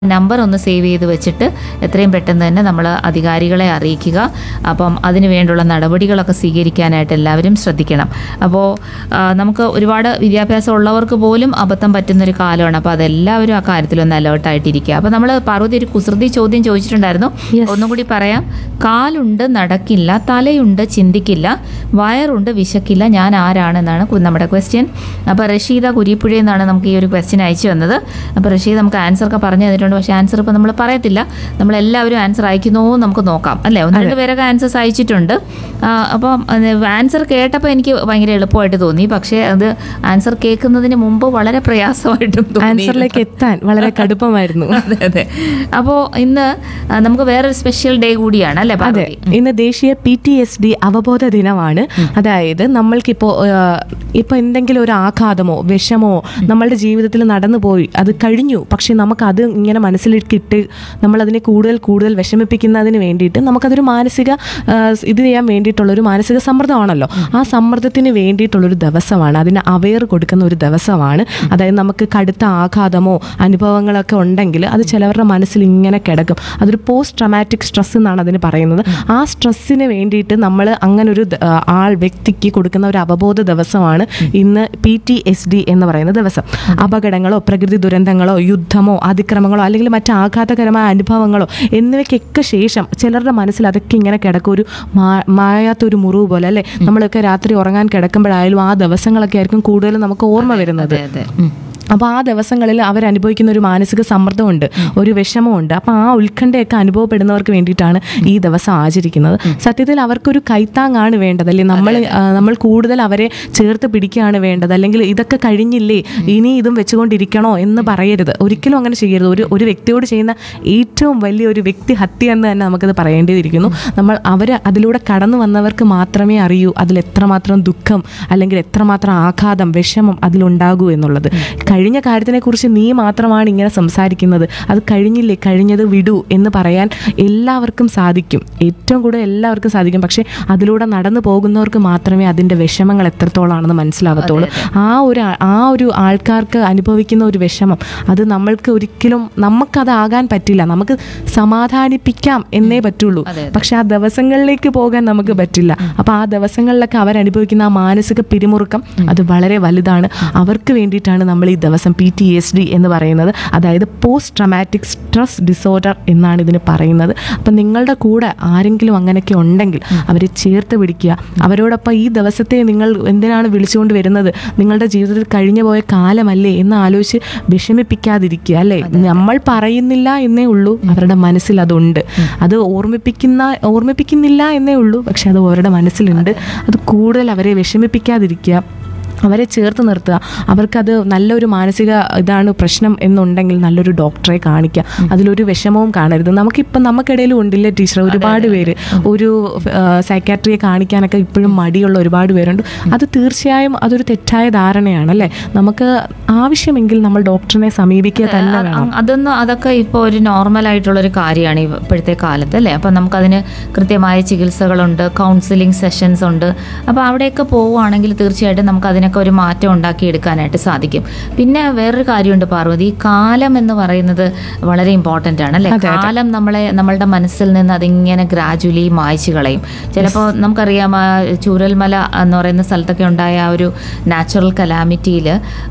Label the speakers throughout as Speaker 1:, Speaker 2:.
Speaker 1: Number ഒന്ന് save ചെയ്ത് വെച്ചിട്ട് എത്രയും പെട്ടെന്ന് തന്നെ നമ്മൾ അധികാരികളെ അറിയിക്കുക അപ്പം അതിന് വേണ്ടിയുള്ള നടപടികളൊക്കെ സ്വീകരിക്കാനായിട്ട് എല്ലാവരും ശ്രദ്ധിക്കണം അപ്പോൾ നമുക്ക് ഒരുപാട് വിദ്യാഭ്യാസം ഉള്ളവർക്ക് പോലും അബദ്ധം പറ്റുന്നൊരു കാലമാണ് അപ്പോൾ അതെല്ലാവരും ആ കാര്യത്തിലൊന്ന് അലേർട്ടായിട്ടിരിക്കുക അപ്പോൾ നമ്മൾ പാർവതി ഒരു കുസൃതി ചോദ്യം ചോദിച്ചിട്ടുണ്ടായിരുന്നു
Speaker 2: Yes.
Speaker 1: ഒന്നും കൂടി പറയാം കാലുണ്ട് നടക്കില്ല തലയുണ്ട് ചിന്തിക്കില്ല വയറുണ്ട് വിശക്കില്ല ഞാൻ ആരാണെന്നാണ് കു- നമ്മുടെ ക്വസ്റ്റ്യൻ അപ്പോൾ റഷീദ കുരിപ്പുഴയിൽ നിന്നാണ് നമുക്ക് ഈ ഒരു ക്വസ്റ്റ്യൻ അയച്ചു വന്നത് അപ്പോൾ റഷീദ് നമുക്ക് ആൻസർ ഒക്കെ പറഞ്ഞു തന്നിട്ടുണ്ട് പക്ഷേ ആൻസർ ഇപ്പോൾ നമ്മൾ പറയത്തില്ല നമ്മളെല്ലാവരും ആൻസർ അയക്കുന്നോ നമുക്ക് നോക്കാം അല്ലേ ഒന്ന് രണ്ട് പേരൊക്കെ ആൻസേഴ്സ് അയച്ചിട്ടുണ്ട് ആ, അപ്പം ആൻസർ കേട്ടപ്പോൾ എനിക്ക് ഭയങ്കര എളുപ്പമായിട്ട് തോന്നി പക്ഷേ അത് ആൻസർ കേൾക്കുന്നതിന് മുമ്പ് വളരെ പ്രയാസമായിട്ടും തോന്നി
Speaker 2: ആൻസറിലേക്ക് എത്താൻ വളരെ കടുപ്പമായിരുന്നു
Speaker 1: അതെ അതെ അപ്പോൾ ഇന്ന് ആ, നമുക്ക് വേറൊരു സ്പെഷ്യൽ ഡേ കൂടിയാണ് അല്ലേ
Speaker 2: അതെ
Speaker 1: പാർവതി
Speaker 2: ഇന്ന് ദേശീയ പി ടി എസ് ഡി അവബോധ ദിനമാണ് അതായത് നമ്മൾക്കിപ്പോ ആ, ഇപ്പൊ എന്തെങ്കിലും ഒരു ആഘാതമോ വിഷമോ നമ്മളുടെ ജീവിതത്തിൽ നടന്നു പോയി അത് കഴിഞ്ഞു പക്ഷെ നമുക്ക് അത് ഇങ്ങനെ മനസ്സിലിട്ട് നമ്മൾ അതിനെ കൂടുതൽ കൂടുതൽ വിഷമിപ്പിക്കുന്നതിന് വേണ്ടിയിട്ട് നമുക്കതൊരു മാനസിക ആ, ഇത് ചെയ്യാൻ വേണ്ടിയിട്ടുള്ള ഒരു മാനസിക സമ്മർദ്ദമാണല്ലോ ആ സമ്മർദ്ദത്തിന് വേണ്ടിയിട്ടുള്ളൊരു ദിവസമാണ് അതിന് അവെയർ കൊടുക്കുന്ന ഒരു ദിവസമാണ് അതായത് നമുക്ക് കടുത്ത ആഘാതമോ അനുഭവങ്ങളൊക്കെ ഉണ്ടെങ്കിൽ അത് ചിലവരുടെ മനസ്സിൽ ഇങ്ങനെ കിടക്കും അതൊരു പോസ്റ്റ് ട്രമാറ്റിക് സ്ട്രെസ് എന്നാണ് അതിന് പറയുന്നത് ആ സ്ട്രെസ്സിന് വേണ്ടിയിട്ട് നമ്മൾ അങ്ങനെ ഒരു ദ- ആ, ആൾ വ്യക്തിക്ക് കൊടുക്കുന്ന ഒരു അവബോധ ദിവസമാണ് ഇന്ന് പി ടി എസ് ഡി എന്ന് പറയുന്ന ദിവസം അപകടങ്ങളോ പ്രകൃതി ദുരന്തങ്ങളോ യുദ്ധമോ അതിക്രമങ്ങളോ അല്ലെങ്കിൽ മറ്റ് ആഘാതകരമായ അനുഭവങ്ങളോ എന്നിവയ്ക്കൊക്കെ ശേഷം ചിലരുടെ മനസ്സിൽ അതൊക്കെ ഇങ്ങനെ കിടക്കും ഒരു മാ- മായാത്തൊരു മുറിവ് പോലെ അല്ലേ നമ്മളൊക്കെ രാത്രി ഉറങ്ങാൻ കിടക്കുമ്പോഴായാലും ആ ദിവസങ്ങളൊക്കെ ആയിരിക്കും കൂടുതലും നമുക്ക് ഓർമ്മ വരുന്നത്
Speaker 1: അതെ അതെ ഉം.
Speaker 2: അപ്പോൾ ആ ദിവസങ്ങളിൽ അവരനുഭവിക്കുന്ന ഒരു മാനസിക സമ്മർദ്ദമുണ്ട് ഒരു വിഷമമുണ്ട് അപ്പോൾ ആ ഉത്കണ്ഠയൊക്കെ അനുഭവപ്പെടുന്നവർക്ക് വേണ്ടിയിട്ടാണ് ഈ ദിവസം ആചരിക്കുന്നത് സത്യത്തിൽ അവർക്കൊരു കൈത്താങ്ങാണ് വേണ്ടത് അല്ലേ നമ്മൾ ആ, നമ്മൾ കൂടുതൽ അവരെ ചേർത്ത് പിടിക്കുകയാണ് വേണ്ടത് അല്ലെങ്കിൽ ഇതൊക്കെ കഴിഞ്ഞില്ലേ ഇനി ഇതും വെച്ചുകൊണ്ടിരിക്കണോ എന്ന് പറയരുത് ഒരിക്കലും അങ്ങനെ ചെയ്യരുത് ഒരു ഒരു വ്യക്തിയോട് ചെയ്യുന്ന ഏറ്റവും വലിയ ഒരു വ്യക്തി ഹത്യ എന്ന് തന്നെ നമുക്കത് പറയേണ്ടിയിരിക്കുന്നു നമ്മൾ അവർ അതിലൂടെ കടന്നു വന്നവർക്ക് മാത്രമേ അറിയൂ അതിൽ എത്രമാത്രം ദുഃഖം അല്ലെങ്കിൽ എത്രമാത്രം ആഘാതം വിഷമം അതിലുണ്ടാകൂ എന്നുള്ളത് കഴിഞ്ഞ കാര്യത്തിനെക്കുറിച്ച് നീ മാത്രമാണ് ഇങ്ങനെ സംസാരിക്കുന്നത് അത് കഴിഞ്ഞില്ലേ കഴിഞ്ഞത് വിടൂ എന്ന് പറയാൻ എല്ലാവർക്കും സാധിക്കും ഏറ്റവും കൂടുതൽ എല്ലാവർക്കും സാധിക്കും പക്ഷേ അതിലൂടെ നടന്നു പോകുന്നവർക്ക് മാത്രമേ അതിൻ്റെ വിഷമങ്ങൾ എത്രത്തോളാണെന്ന് മനസ്സിലാവത്തുള്ളൂ ആ ഒരു ആ- ആ ഒരു ആൾക്കാർക്ക് അനുഭവിക്കുന്ന ഒരു വിഷമം അത് നമ്മൾക്ക് ഒരിക്കലും നമുക്കതാകാൻ പറ്റില്ല നമുക്ക് സമാധാനിപ്പിക്കാം എന്നേ പറ്റുള്ളൂ
Speaker 1: അതെ, അതെ.
Speaker 2: പക്ഷെ ആ ദിവസങ്ങളിലേക്ക് പോകാൻ നമുക്ക് പറ്റില്ല അപ്പോൾ ആ ദിവസങ്ങളിലൊക്കെ അവരനുഭവിക്കുന്ന ആ മാനസിക പിരിമുറുക്കം അത് വളരെ വലുതാണ് അവർക്ക് വേണ്ടിയിട്ടാണ് നമ്മൾ ഈ ദിവസം പി ടി എസ് ഡി എന്ന് പറയുന്നത് അതായത് പോസ്റ്റ് ട്രമാറ്റിക് സ്ട്രെസ് ഡിസോർഡർ എന്നാണ് ഇതിന് പറയുന്നത് അപ്പം നിങ്ങളുടെ കൂടെ ആരെങ്കിലും അങ്ങനെയൊക്കെ ഉണ്ടെങ്കിൽ അവരെ ചേർത്ത് പിടിക്കുക അവരോടൊപ്പം ഈ ദിവസത്തെ നിങ്ങൾ എന്തിനാണ് വിളിച്ചുകൊണ്ട് വരുന്നത് നിങ്ങളുടെ ജീവിതത്തിൽ കഴിഞ്ഞു പോയ കാലമല്ലേ എന്ന് ആലോചിച്ച് വിഷമിപ്പിക്കാതിരിക്കുക അല്ലേ നമ്മൾ പറയുന്നില്ല എന്നേ ഉള്ളൂ അവരുടെ മനസ്സിൽ അതുണ്ട് അത് ഓർമ്മിപ്പിക്കുന്ന ഓർമ്മിപ്പിക്കുന്നില്ല എന്നേ ഉള്ളൂ പക്ഷെ അത് അവരുടെ മനസ്സിലുണ്ട് അത് കൂടുതൽ അവരെ വിഷമിപ്പിക്കാതിരിക്കുക അവരെ ചേർത്ത് നിർത്തുക അവർക്കത് നല്ലൊരു മാനസിക ഇതാണ് പ്രശ്നം എന്നുണ്ടെങ്കിൽ നല്ലൊരു ഡോക്ടറെ കാണിക്കുക അതിലൊരു വിഷമവും കാണരുത് നമുക്കിപ്പം നമുക്കിടയിലും ഉണ്ടില്ലേ ടീച്ചർ ഒരുപാട് പേര് ഒരു സൈക്കാട്രിയെ കാണിക്കാനൊക്കെ ഇപ്പോഴും മടിയുള്ള ഒരുപാട് പേരുണ്ട് അത് തീർച്ചയായും അതൊരു തെറ്റായ ധാരണയാണ് അല്ലേ നമുക്ക് ആവശ്യമെങ്കിൽ നമ്മൾ ഡോക്ടറിനെ സമീപിക്കുക തന്നെ
Speaker 1: അ-
Speaker 2: വേണം
Speaker 1: അ- അതൊന്നും അതൊക്കെ ഇപ്പോൾ ഒരു നോർമൽ ആയിട്ടുള്ള ഒരു കാര്യമാണ് ഇവ- ഇപ്പോഴത്തെ കാലത്ത് അല്ലേ അപ്പം നമുക്കതിന് കൃത്യമായ ചികിത്സകളുണ്ട് കൗൺസിലിംഗ് സെഷൻസ് ഉണ്ട് അപ്പോൾ അവിടെയൊക്കെ പോവുകയാണെങ്കിൽ തീർച്ചയായിട്ടും നമുക്ക് അതിനൊക്കെ ഒരു മാറ്റം ഉണ്ടാക്കിയെടുക്കാനായിട്ട് സാധിക്കും പിന്നെ വേറൊരു കാര്യമുണ്ട് പാർവതി കാലം എന്ന് പറയുന്നത് വളരെ ഇമ്പോർട്ടൻ്റ് ആണ് അല്ലേ കാലം നമ്മളെ നമ്മളുടെ മനസ്സിൽ നിന്ന് അതിങ്ങനെ ഗ്രാജുവലി മായ്ച്ചു കളയും ചിലപ്പോൾ നമുക്കറിയാം ആ ചൂരൽമല എന്ന് പറയുന്ന സ്ഥലത്തൊക്കെ ഉണ്ടായ ആ ഒരു നാച്ചുറൽ കലാമിറ്റിയിൽ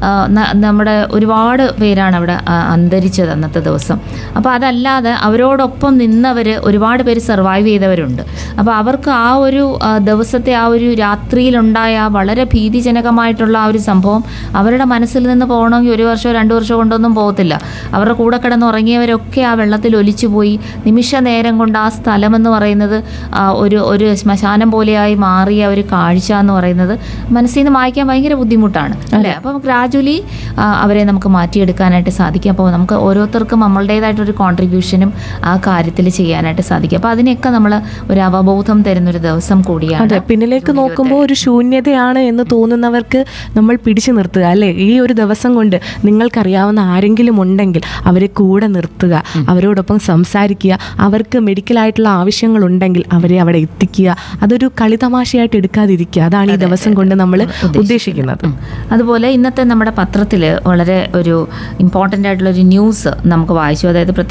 Speaker 1: നമ്മുടെ ഒരുപാട് പേരാണ് അവിടെ ആ, അന്തരിച്ചത് അന്നത്തെ ദിവസം അപ്പോൾ അതല്ലാതെ അവരോടൊപ്പം നിന്നവർ ഒരുപാട് പേര് സർവൈവ് ചെയ്തവരുണ്ട് അപ്പോൾ അവർക്ക് ആ ഒരു ആ, ദിവസത്തെ ആ ഒരു രാത്രിയിലുണ്ടായ ആ വളരെ ഭീതിജനകമായിട്ടുള്ള ആ ഒരു സംഭവം അവരുടെ മനസ്സിൽ നിന്ന് പോകണമെങ്കിൽ ഒരു വർഷമോ രണ്ട് വർഷമോ കൊണ്ടൊന്നും പോകത്തില്ല അവരുടെ കൂടെ കിടന്ന് ഉറങ്ങിയവരൊക്കെ ആ വെള്ളത്തിൽ ഒലിച്ചു പോയി നിമിഷ നേരം കൊണ്ട് ആ സ്ഥലം എന്ന് പറയുന്നത് ആ, ഒരു ഒരു ശ്മശാനം പോലെയായി മാറിയ ഒരു കാഴ്ച എന്ന് പറയുന്നത് മനസ്സിൽ നിന്ന് മായ്ക്കാൻ ഭയങ്കര ബുദ്ധിമുട്ടാണ് അല്ലേ അപ്പം ഗ്രാജുവലി അവരെ നമുക്ക് മാറ്റിയെടുക്കാനായിട്ട് സാധിക്കും അപ്പോൾ നമുക്ക് ഓരോരുത്തർക്കും നമ്മളുടേതായിട്ടൊരു കോൺട്രിബ്യൂഷനും ആ കാര്യത്തിൽ ചെയ്യാനായിട്ട് സാധിക്കും അപ്പോൾ അതിനൊക്കെ നമ്മൾ ഒരു അവബോധം തരുന്നൊരു ദിവസം കൂടിയാണ്
Speaker 2: അതെ പിന്നിലേക്ക് നോക്കുമ്പോൾ ഒരു ശൂന്യതയാണ് എന്ന് തോന്നുന്നവർക്ക് അവർക്ക് നമ്മൾ പിടിച്ചു നിർത്തുക അല്ലേ ഈ ഒരു ദിവസം കൊണ്ട് നിങ്ങൾക്കറിയാവുന്ന ആരെങ്കിലും ഉണ്ടെങ്കിൽ അവരെ കൂടെ നിർത്തുക അവരോടൊപ്പം സംസാരിക്കുക അവർക്ക് മെഡിക്കലായിട്ടുള്ള ആവശ്യങ്ങളുണ്ടെങ്കിൽ അവരെ അവിടെ എത്തിക്കുക അതൊരു കളിതമാശയായിട്ട് എടുക്കാതിരിക്കുക അതാണ് ഈ ദിവസം കൊണ്ട് നമ്മൾ ഉദ്ദേശിക്കുന്നത്
Speaker 1: ഉം. അതുപോലെ ഇന്നത്തെ നമ്മുടെ പത്രത്തിൽ വളരെ ഒരു ഇമ്പോർട്ടൻ്റ് ആയിട്ടുള്ള ഒരു ന്യൂസ് നമുക്ക് വായിച്ചു അതായത് പ്രത്യേകിച്ച്